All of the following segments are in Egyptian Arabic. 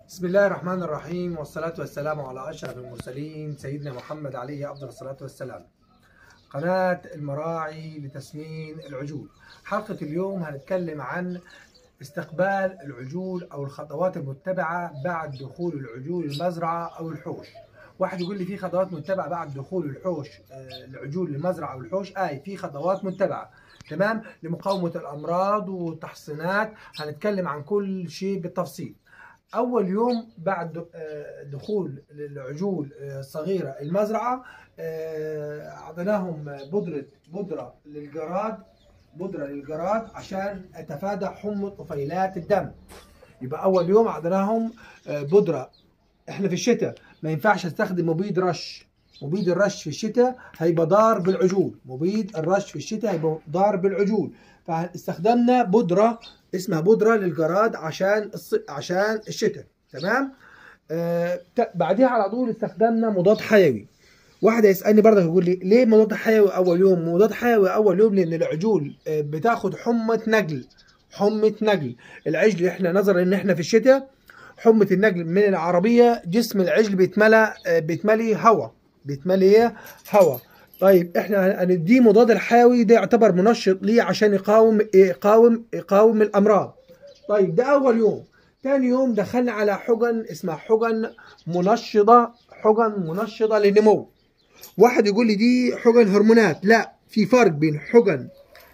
بسم الله الرحمن الرحيم والصلاة والسلام على أشرف المرسلين سيدنا محمد عليه أفضل الصلاة والسلام قناة المراعي لتسمين العجول حلقة اليوم هنتكلم عن استقبال العجول أو الخطوات المتبعة بعد دخول العجول المزرعة أو الحوش واحد يقول لي في خطوات متبعة بعد دخول الحوش آه، العجول المزرعة أو الحوش آي في خطوات متبعة تمام لمقاومة الأمراض والتحصينات هنتكلم عن كل شيء بالتفصيل اول يوم بعد آه، دخول العجول آه، الصغيره المزرعه آه، اعطيناهم بودره بودره للجراد بودره للجراد عشان اتفادى حمى طفيلات الدم يبقى اول يوم اعطيناهم بودره احنا في الشتاء ما ينفعش استخدم مبيد رش مبيد الرش في الشتاء هيبقى ضار بالعجول مبيد الرش في الشتاء هيبقى ضار بالعجول فاستخدمنا بودره اسمها بودره للجراد عشان الص... عشان الشتاء تمام آه ت... بعديها على طول استخدمنا مضاد حيوي واحد يسالني برضك يقول لي ليه مضاد حيوي اول يوم مضاد حيوي اول يوم لان العجول آه، بتاخد حمى نقل حمى نقل العجل احنا نظرا ان احنا في الشتاء حمى النقل من العربيه جسم العجل بيتملى آه، بيتملي هواء بيتملي هواء طيب احنا هنديه مضاد الحيوي ده يعتبر منشط ليه عشان يقاوم يقاوم يقاوم الامراض طيب ده اول يوم تاني يوم دخلنا على حقن اسمها حقن منشطه حقن منشطه للنمو واحد يقول لي دي حقن هرمونات لا في فرق بين حقن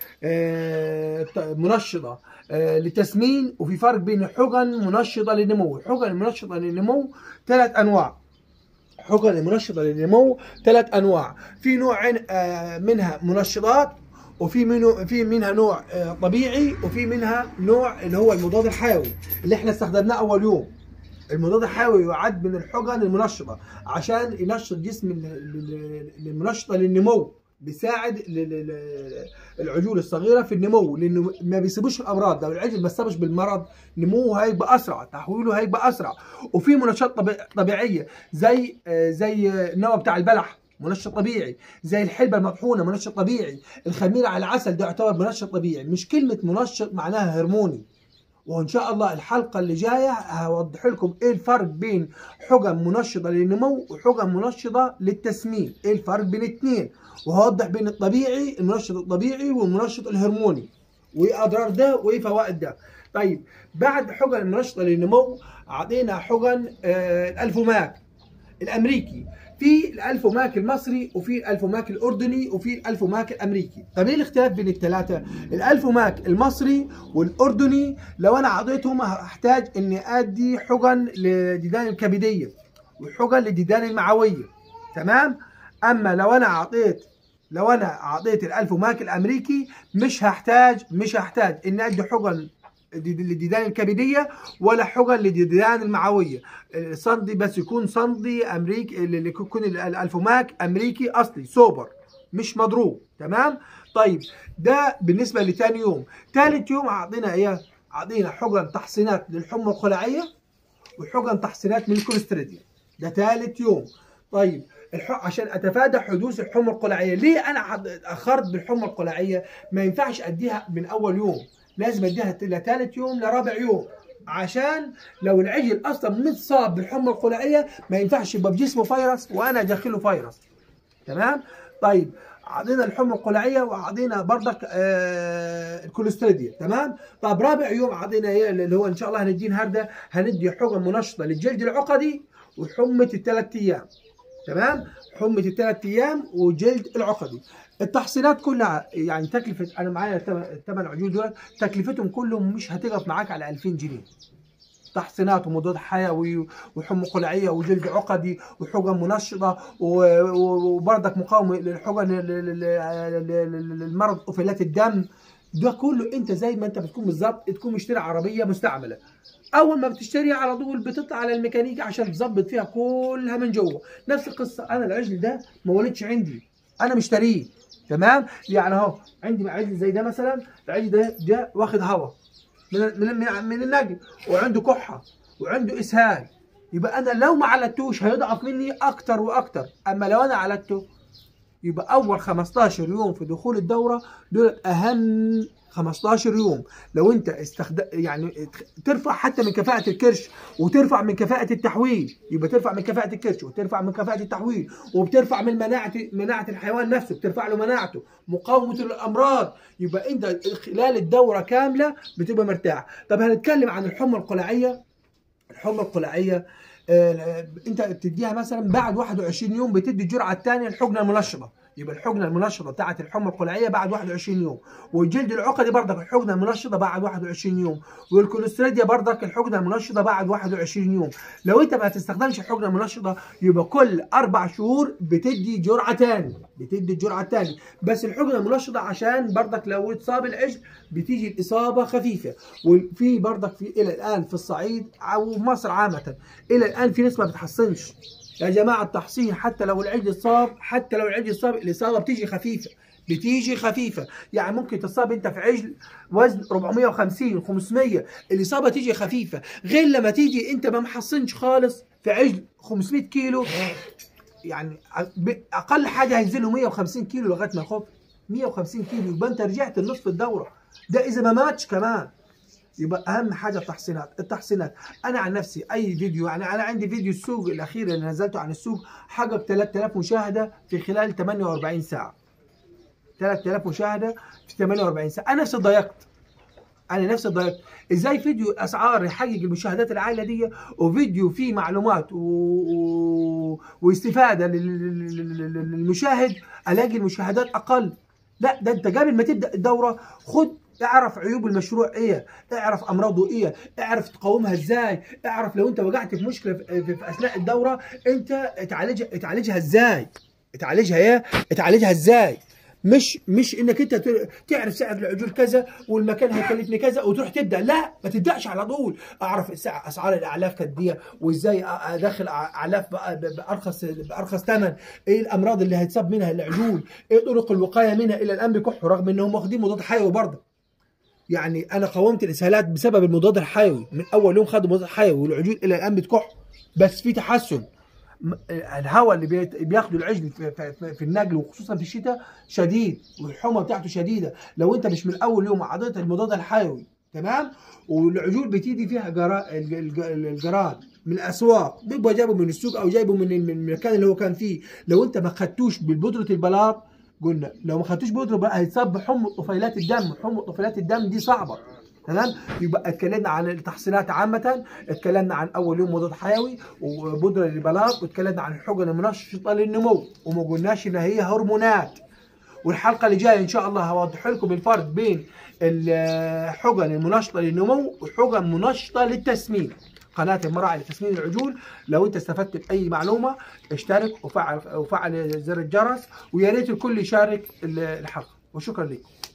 آه، منشطه آه، للتسمين وفي فرق بين حقن منشطه للنمو الحقن المنشطه للنمو ثلاث انواع حقن المنشطه للنمو ثلاث انواع في نوع آه، منها منشطات وفي منه في منها نوع آه، طبيعي وفي منها نوع اللي هو المضاد الحيوي اللي احنا استخدمناه اول يوم المضاد الحيوي يعد من الحقن المنشطه عشان ينشط جسم المنشطه للنمو بيساعد العجول الصغيره في النمو لانه ما بيسيبوش الامراض لو العجل ما سابش بالمرض نموه هيبقى اسرع تحويله هيبقى اسرع وفي منشطات طبيعيه زي زي النوى بتاع البلح منشط طبيعي زي الحلبة المطحونة منشط طبيعي الخميرة على العسل ده يعتبر منشط طبيعي مش كلمة منشط معناها هرموني وان شاء الله الحلقه اللي جايه هوضح لكم ايه الفرق بين حقن منشطه للنمو وحقن منشطه للتسمين ايه الفرق بين الاثنين وهوضح بين الطبيعي المنشط الطبيعي والمنشط الهرموني وايه اضرار ده وايه فوائد ده طيب بعد حقن المنشطه للنمو اعطينا حقن آه الالفوماك الامريكي في الالفوماك المصري وفي الالفوماك الاردني وفي الالفوماك الامريكي طب ايه الاختلاف بين الثلاثه الالفوماك المصري والاردني لو انا اعطيتهم هحتاج اني ادي حقن للديدان الكبديه وحقن للديدان المعويه تمام اما لو انا اعطيت لو انا اعطيت الالفوماك الامريكي مش هحتاج مش هحتاج اني ادي حقن للديدان الكبديه ولا حقن للديدان المعويه صندي بس يكون صندي امريكي اللي يكون الالفوماك امريكي اصلي سوبر مش مضروب تمام طيب ده بالنسبه لتاني يوم ثالث يوم اعطينا ايه اعطينا حقن تحصينات للحمى الخلاعيه وحقن تحصينات من الكوليستريديا ده ثالث يوم طيب عشان اتفادى حدوث الحمى القلاعيه ليه انا اخرت بالحمى القلاعيه ما ينفعش اديها من اول يوم لازم اديها لثالث يوم لرابع يوم عشان لو العجل اصلا متصاب بالحمى القلاعيه ما ينفعش يبقى بجسمه فيروس وانا ادخله فيروس تمام طيب اعطينا الحمى القلاعيه واعطينا بردك آه الكوليستريديا تمام طب رابع يوم اعطينا ايه اللي هو ان شاء الله هنديه النهارده هندي حقن منشطه للجلد العقدي وحمه الثلاث ايام تمام حمه الثلاث ايام وجلد العقدي التحصيلات كلها يعني تكلفه انا معايا الثمان عجول دول تكلفتهم كلهم مش هتقف معاك على 2000 جنيه تحصينات ومضاد حيوي وحمى قلعيه وجلد عقدي وحقن منشطه وبرضك مقاومه للحقن للمرض طفيلات الدم ده كله انت زي ما انت بتكون بالظبط تكون مشتري عربيه مستعمله اول ما بتشتريها على طول بتطلع على الميكانيكي عشان تظبط فيها كلها من جوه نفس القصه انا العجل ده ما ولدش عندي انا مشتريه تمام يعني اهو عندي عجل زي ده مثلا العجل ده ده واخد هوا من من من, من النجم وعنده كحه وعنده اسهال يبقى انا لو ما علتوش هيضعف مني اكتر واكتر اما لو انا علته يبقى اول 15 يوم في دخول الدوره دول اهم 15 يوم لو انت استخدم يعني ترفع حتى من كفاءة الكرش وترفع من كفاءة التحويل يبقى ترفع من كفاءة الكرش وترفع من كفاءة التحويل وبترفع من مناعة مناعة الحيوان نفسه بترفع له مناعته مقاومة الأمراض يبقى انت خلال الدورة كاملة بتبقى مرتاح طب هنتكلم عن الحمى القلعية الحمى القلعية آه، انت بتديها مثلا بعد 21 يوم بتدي الجرعه الثانيه الحقنه المنشطه يبقى الحقنه المنشطه بتاعت الحمى القلعيه بعد 21 يوم والجلد العقدي برضك الحقنه المنشطه بعد 21 يوم والكوليستريديا برضك الحقنه المنشطه بعد 21 يوم لو انت ما تستخدمش الحقنه المنشطه يبقى كل اربع شهور بتدي جرعه ثانيه بتدي الجرعه الثانيه بس الحقنه المنشطه عشان برضك لو اتصاب العجل بتيجي الاصابه خفيفه وفي برضك في الى الان في الصعيد او مصر عامه الى الان في ناس ما بتحصنش يا جماعه التحصين حتى لو العجل اتصاب حتى لو العجل اتصاب الاصابه بتيجي خفيفه بتيجي خفيفه يعني ممكن تصاب انت في عجل وزن 450 500 الاصابه تيجي خفيفه غير لما تيجي انت ما محصنش خالص في عجل 500 كيلو يعني اقل حاجه هينزله 150 كيلو لغايه ما يخف 150 كيلو يبقى انت رجعت لنصف الدوره ده اذا ما ماتش كمان يبقى اهم حاجه التحصينات التحصينات انا عن نفسي اي فيديو يعني انا عندي فيديو السوق الاخير اللي نزلته عن السوق حقق 3000 مشاهده في خلال 48 ساعه 3000 مشاهده في 48 ساعه انا نفسي ضيقت انا نفسي ضيقت ازاي فيديو اسعار يحقق المشاهدات العاليه دي وفيديو فيه معلومات و... و... واستفاده للمشاهد الاقي المشاهدات اقل لا ده انت قبل ما تبدا الدوره خد اعرف عيوب المشروع ايه اعرف امراضه ايه اعرف تقاومها ازاي اعرف لو انت وقعت في مشكله في, في اثناء الدوره انت تعالجها تعالجها ازاي تعالجها ايه تعالجها ازاي مش مش انك انت تعرف سعر العجول كذا والمكان هيكلفني كذا وتروح تبدا لا ما تبداش على طول اعرف اسعار الاعلاف قد وازاي ادخل اعلاف بارخص بارخص ثمن ايه الامراض اللي هيتصاب منها العجول ايه طرق الوقايه منها الى الان بكحوا رغم انهم واخدين مضاد حيوي برضه يعني انا قاومت الاسهالات بسبب المضاد الحيوي من اول يوم خدوا مضاد حيوي والعجول الى الان بتكح بس في تحسن الهواء اللي بياخده العجل في, في, في النقل وخصوصا في الشتاء شديد والحمى بتاعته شديده لو انت مش من اول يوم عضيت المضاد الحيوي تمام والعجول بتيجي فيها الجراد من الاسواق بيبقى جايبه من السوق او جايبه من المكان اللي هو كان فيه لو انت ما خدتوش بالبودره البلاط قلنا لو ما خدتوش بودره بقى هيتصاب بحمى طفيلات الدم حمى طفيلات الدم دي صعبه تمام يبقى اتكلمنا عن التحصينات عامه اتكلمنا عن اول يوم مضاد حيوي وبودره للبلاط واتكلمنا عن الحقن المنشطه للنمو وما قلناش ان هي هرمونات والحلقه اللي جايه ان شاء الله هوضح لكم الفرق بين الحقن المنشطه للنمو والحقن المنشطه للتسمين قناه المراعي لتسمين العجول لو انت استفدت باي معلومه اشترك وفعل وفعل زر الجرس ويا ريت الكل يشارك الحلقه وشكرا لكم